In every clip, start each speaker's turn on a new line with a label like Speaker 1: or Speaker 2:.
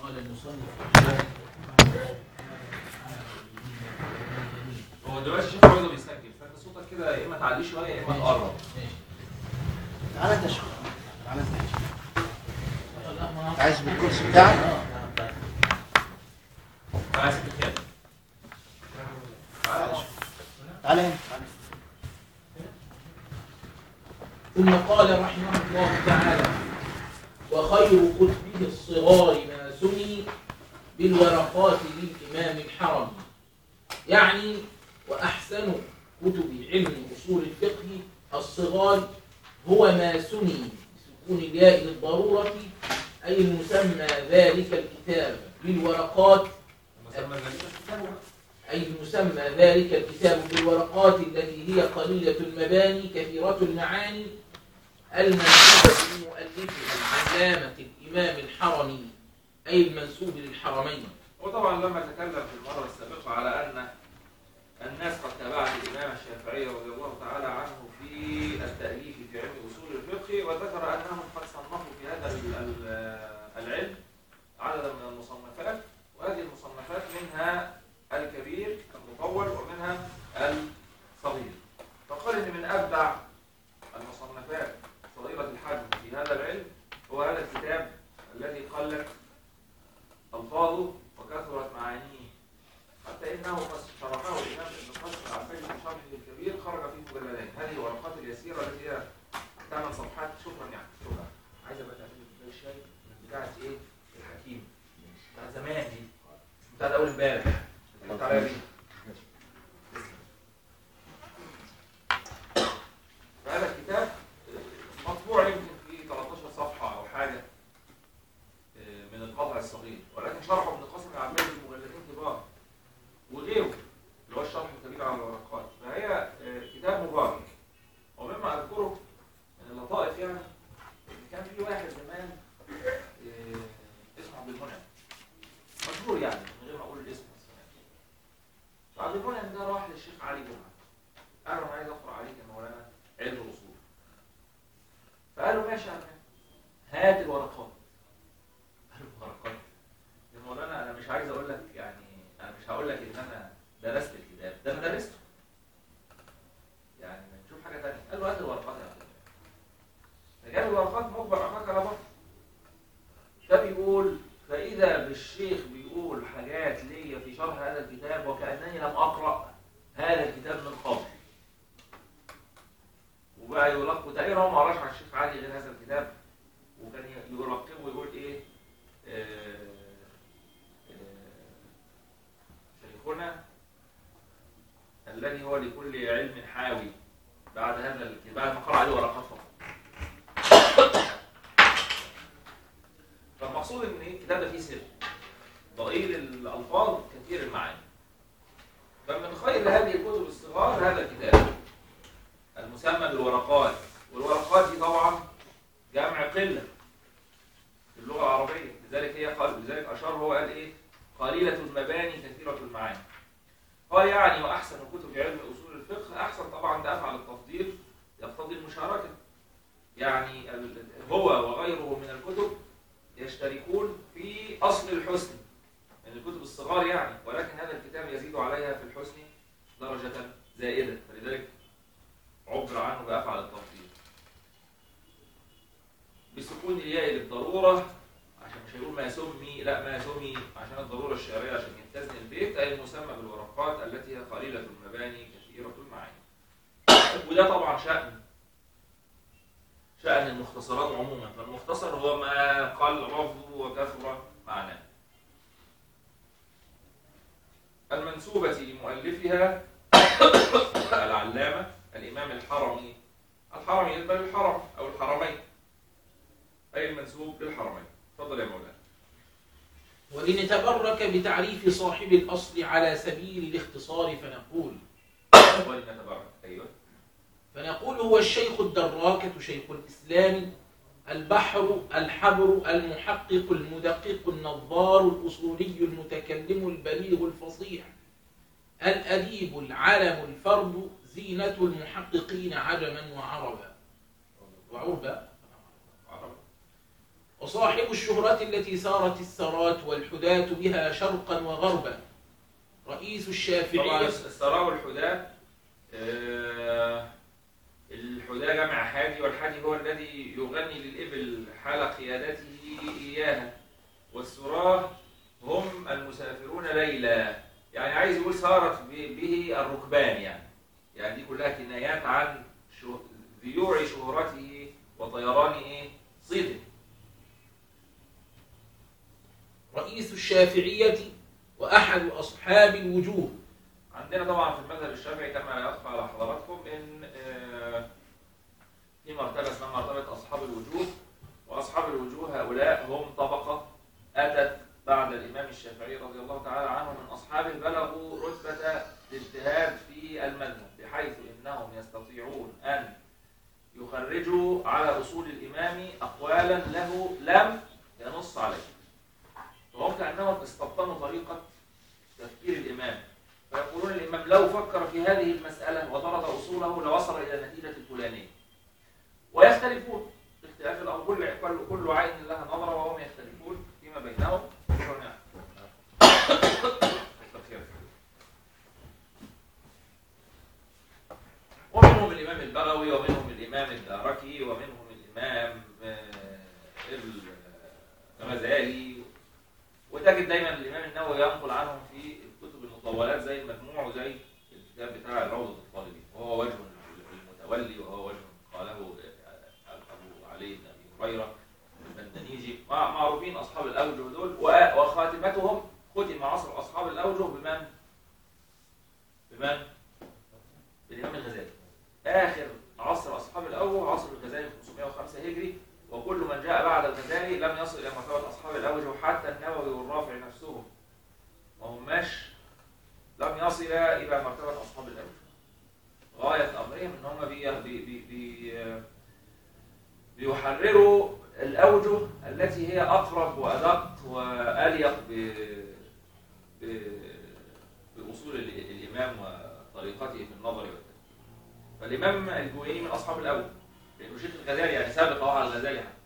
Speaker 1: قال المصنف
Speaker 2: هو دلوقتي الشيخ برضه بيسجل فانت صوتك كده يا اما تعليه شويه يا اما تقرب
Speaker 1: ماشي
Speaker 3: تعالى تشرب تعالى تشرب
Speaker 1: لا ما
Speaker 3: عايز بالكرسي بتاعك
Speaker 1: اه
Speaker 2: عايز تتكلم
Speaker 3: تعالى شوف. تعالى هنا تعالى.
Speaker 1: ثم قال رحمه الله تعالى وخير كتبه الصغار ما سمي بالورقات للإمام الحرمي يعني وأحسن كتب علم أصول الفقه الصغار هو ما سمي بسكون الياء للضرورة أي المسمى ذلك الكتاب بالورقات
Speaker 2: مسمى ذلك الكتاب
Speaker 1: أي المسمى ذلك الكتاب بالورقات التي هي قليلة المباني كثيرة المعاني المنسوبة لمؤلفها العلامة الإمام الحرمي أي المنسوب للحرمين
Speaker 2: وطبعا لما تكلم في المره السابقه على ان الناس قد تابعت الامام الشافعي رضي الله تعالى عنه في التاليف في علم اصول الفقه وذكر انهم قد صنفوا في هذا ال- ال- العلم عددا من المصنفات وهذه المصنفات منها الكبير المطول ومنها الصغير فقال ان من ابدع المصنفات صغيره الحجم في هذا العلم هو هذا الكتاب الذي قلت ألفاظه وكثرت معانيه حتى إنه قد شرحه الإمام ابن قاسم العباسي في شرحه الكبير خرج فيه مجلدين هذه الورقات اليسيرة التي هي ثمان صفحات شكرا يعني شكرا عايزة بقى تعمل كوباية شاي من بتاعة إيه الحكيم بتاع زمان دي مش بتاعت أول امبارح اللي بتاع عليها دي فهذا الكتاب آه، مطبوع يمكن في 13 صفحة أو حاجة من القطع الصغير ولكن شرحه ابن قاسم العباسي في مجلدين كبار وغيره اللي هو الشرح الكبير على الورقات فهي آه، كتاب مبارك ومما اذكره من اللطائف يعني إن كان في واحد زمان آه، اسمه عبد المنعم مشهور يعني من غير ما اقول الاسم بس يعني. فعبد المنعم ده راح للشيخ علي جمعه قال له انا عايز اقرا عليك يا مولانا علم الاصول فقال له ماشي يا عم هات الورقات الورقات يا مولانا انا مش عايز اقول لك يعني انا مش هقول لك ان انا درست الكتاب ده انا درسته يعني نشوف حاجه ثانيه قال له هات الورقات يا أخي. فجاب الورقات مجبر اخاك على بطن فبيقول فاذا بالشيخ بيقول حاجات ليا في شرح هذا الكتاب وكانني لم اقرا هذا الكتاب من قبل وبقى يلقب تقريبا هو ما قراش على الشيخ علي غير هذا الكتاب وكان يرقبه ويقول ايه آه، آه، شيخنا الذي هو لكل علم حاوي بعد هذا الكتاب بعد ما قرأ عليه ورقات فقط فالمقصود ان إيه؟ الكتاب ده فيه سر ضئيل الالفاظ كثير المعاني فمن خير هذه الكتب الصغار هذا الكتاب المسمى بالورقات والورقات دي طبعا جمع قله في اللغه العربيه لذلك هي قال لذلك اشار هو قال ايه قليله المباني كثيره المعاني قال يعني واحسن كتب علم اصول الفقه احسن طبعا ده افعل التفضيل يقتضي المشاركه يعني ال- هو وغيره من الكتب يشتركون في اصل الحسن من الكتب الصغار يعني ولكن هذا الكتاب يزيد عليها في الحسن درجه زائده فلذلك عبر عنه بافعل التفضيل بسكون الياء للضروره عشان مش هيقول ما سمي لا ما سمي عشان الضروره الشعريه عشان يتزن البيت اي المسمى بالورقات التي هي قليله المباني كثيره المعاني وده طبعا شأن شأن المختصرات عموما فالمختصر هو ما قل لفظه وكثر معناه المنسوبة لمؤلفها العلامة الإمام الحرمي الحرمي يقبل الحرم أو الحرمين أي المنسوب للحرمين تفضل يا مولانا
Speaker 1: ولنتبرك بتعريف صاحب الأصل على سبيل الاختصار فنقول
Speaker 2: ولنتبرك أيوه
Speaker 1: فنقول هو الشيخ الدراكة شيخ الإسلام البحر الحبر المحقق المدقق النظار الأصولي المتكلم البليغ الفصيح الأديب العلم الفرد زينة المحققين عجما وعربا وعربا وصاحب الشهرة التي سارت السارات والحداة بها شرقا وغربا رئيس
Speaker 2: طبعا
Speaker 1: الشافعية
Speaker 2: الثراء والحداة آه، الحداة جمع حادي والحادي هو الذي يغني للإبل حال قيادته إياها والسراه هم المسافرون ليلا يعني عايز يقول سارت ب- به الركبان يعني يعني دي كلها كنايات عن شو- ذيوع شهرته وطيران ايه صيته
Speaker 1: رئيس الشافعية وأحد أصحاب الوجوه
Speaker 2: عندنا طبعا في المذهب الشافعي كما يخفى على حضراتكم ان آه، في مرتبه اسمها مرتبه اصحاب الوجوه واصحاب الوجوه هؤلاء هم طبقه اتت بعد الامام الشافعي رضي الله تعالى عنه من اصحابه بلغوا رتبه الاجتهاد في المذهب بحيث انهم يستطيعون ان يخرجوا على اصول الامام اقوالا له لم ينص عليه وهم كانهم استبطنوا طريقه تفكير الامام فيقولون الإمام لو فكر في هذه المسألة وطرد أصوله لوصل إلى النتيجة الفلانية ويختلفون اختلاف الأمر كل كل كل عين لها نظرة وهم يختلفون فيما بينهم شكراً يعني. كتر خيرك. ومنهم الإمام البغوي ومنهم الإمام الداركي ومنهم الإمام آه، الغزالي وتجد دايما الإمام النووي ينقل عنهم في الكتب المطولات زي المجموع وزي الكتاب بتاع روضة الطالبين وهو وجه المتولي وهو وجه قاله أبو علي بن أبي هريرة البندنيجي مع- معروفين أصحاب الأوجه دول و- وخاتمتهم ختم عصر أصحاب الأوجه بمن؟ بمن؟ بالإمام الغزالي آخر عصر أصحاب الأوجه عصر الغزالي 505 هجري وكل من جاء بعد الغزالي لم يصل إلى مرتبة أصحاب الأوجه حتى النووي والرافع نفسهم ما هماش لم يصل إلى مرتبة أصحاب الأوجه غاية أمرهم إن هم بي بي بي بي بيحرروا الأوجه التي هي أقرب وأدق وأليق ب ب- بأصول ال- الإمام وطريقته في النظر والتفكير فالإمام الجويني من أصحاب الأوجه لأنه شيخ الغزالي يعني سابق أهو على الغزالي يعني.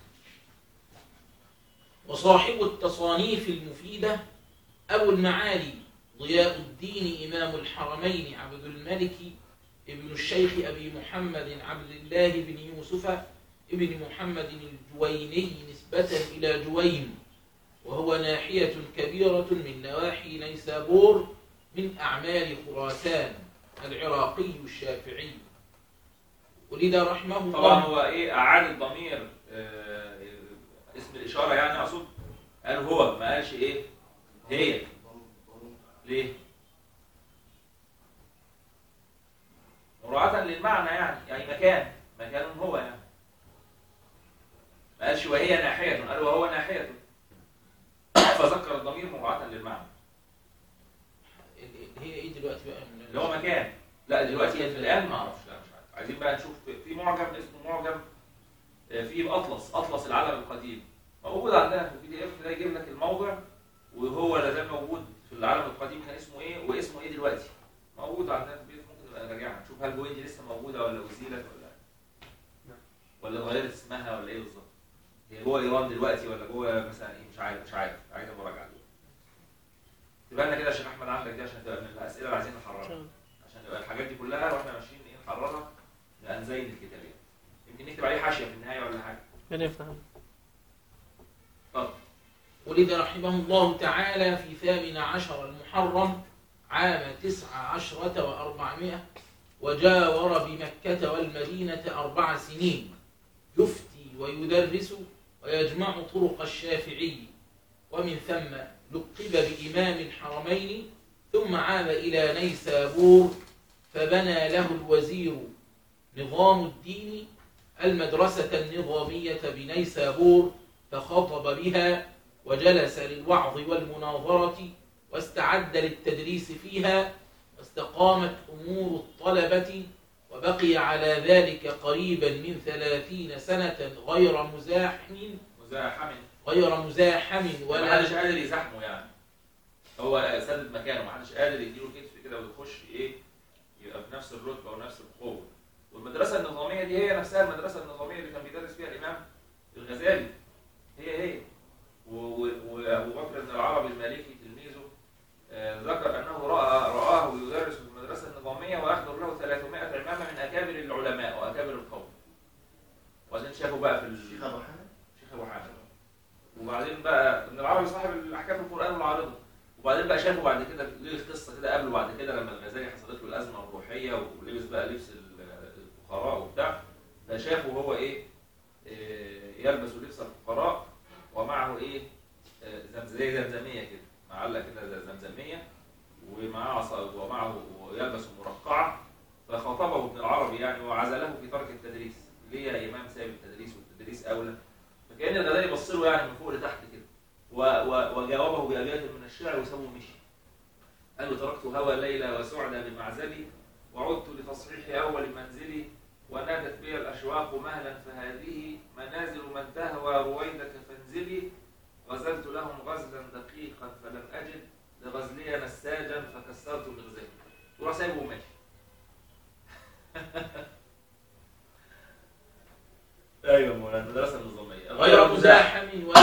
Speaker 1: وصاحب التصانيف المفيدة أبو المعالي ضياء الدين إمام الحرمين عبد الملك ابن الشيخ أبي محمد عبد الله بن يوسف ابن محمد الجويني نسبة إلى جوين وهو ناحية كبيرة من نواحي نيسابور من أعمال خراسان العراقي الشافعي ولد رحمه
Speaker 2: طبعا
Speaker 1: الله
Speaker 2: هو ايه اعاد الضمير آه، اسم الاشاره يعني اقصد قال هو ما قالش ايه هي ليه مراعاة للمعنى يعني يعني مكان مكان هو يعني ما قالش وهي ناحية قال وهو ناحية فذكر الضمير مراعاة للمعنى
Speaker 1: هي إيه دلوقتي بقى من
Speaker 2: اللي هو مكان لا دلوقتي هي في الان ما اعرفش لا مش عارف عايزين بقى نشوف في معجم اسمه معجم آه، في اطلس اطلس العالم القديم موجود عندنا في البي دي اف ده يجيب لك الموضع وهو لا زال موجود في العالم القديم كان اسمه ايه واسمه ايه دلوقتي موجود عندنا في البي دي اف ممكن نبقى نراجعها نشوف هل جوين دي لسه موجوده ولا ازيلت ولا ولا اتغيرت اسمها ولا ايه بالظبط هي جوه ايران دلوقتي ولا جوه مثلا ايه مش عارف مش عارف عايز مراجعه تبقى لنا كده يا شيخ احمد عندك دي عشان تبقى من الاسئله اللي عايزين نحررها عشان يبقى الحاجات دي كلها واحنا ماشيين ايه نحررها لان زين الكتاب يعني. يمكن نكتب عليه حاشيه في النهايه ولا حاجه
Speaker 4: من يفهم
Speaker 1: ولد رحمه الله تعالى في ثامن عشر المحرم عام تسع عشرة وأربعمائة وجاور بمكة والمدينة أربع سنين يفتي ويدرس ويجمع طرق الشافعي ومن ثم لقب بإمام الحرمين ثم عاد إلى نيسابور فبنى له الوزير نظام الدين المدرسة النظامية بنيسابور فخطب بها وجلس للوعظ والمناظرة واستعد للتدريس فيها واستقامت أمور الطلبة وبقي على ذلك قريبا من ثلاثين سنة غير مزاحم
Speaker 2: مزاحم
Speaker 1: غير مزاحم
Speaker 2: ولا
Speaker 1: ولا
Speaker 2: محدش قادر يزاحمه يعني هو سدد مكانه محدش قادر يديله كتف كده ويخش ايه يبقى بنفس الرتبه ونفس القوه والمدرسه النظاميه دي هي نفسها المدرسه النظاميه اللي كان بيدرس فيها الامام الغزالي هي هي و- و- وابو بكر بن العربي المالكي تلميذه آه، ذكر انه راى راه يدرس في المدرسه النظاميه ويحضر له 300 عمامه من اكابر العلماء واكابر القوم وبعدين شافوا بقى في
Speaker 3: الشيخ
Speaker 2: ال-
Speaker 3: ابو حامد
Speaker 2: الشيخ ابو حامد وبعدين بقى ابن العربي صاحب الاحكام القران والعارضه وبعدين بقى شافوا بعد كده ليه قصه كده قبله بعد كده لما الغزالي حصلت له الازمه الروحيه ولبس بقى لبس الفقراء وبتاع فشافوا هو ايه إيه، يلبس لبس الفقراء ومعه ايه آه، زمز- زي زمزميه كده معلق كده زي زمزميه ومعاه عصا ومعه ويلبس مرقعه فخاطبه ابن العربي يعني وعزله في ترك التدريس ليه يا امام سايب التدريس والتدريس اولى فكان الغزالي بص له يعني من فوق لتحت كده و- و- وجاوبه بابيات من الشعر وسابه ومشي قال له تركت هوى ليلى وسعدى بمعزلي وعدت لتصحيح اول منزلي ونادت بي الاشواق مهلا فهذه منازل من تهوى رويدك فانزلي غزلت لهم غزلا دقيقا فلم اجد لغزلي نساجا فكسرت مغزلي وراح سايبه وماشي ايوه مولانا المدرسه النظاميه
Speaker 1: غير مزاحم ولا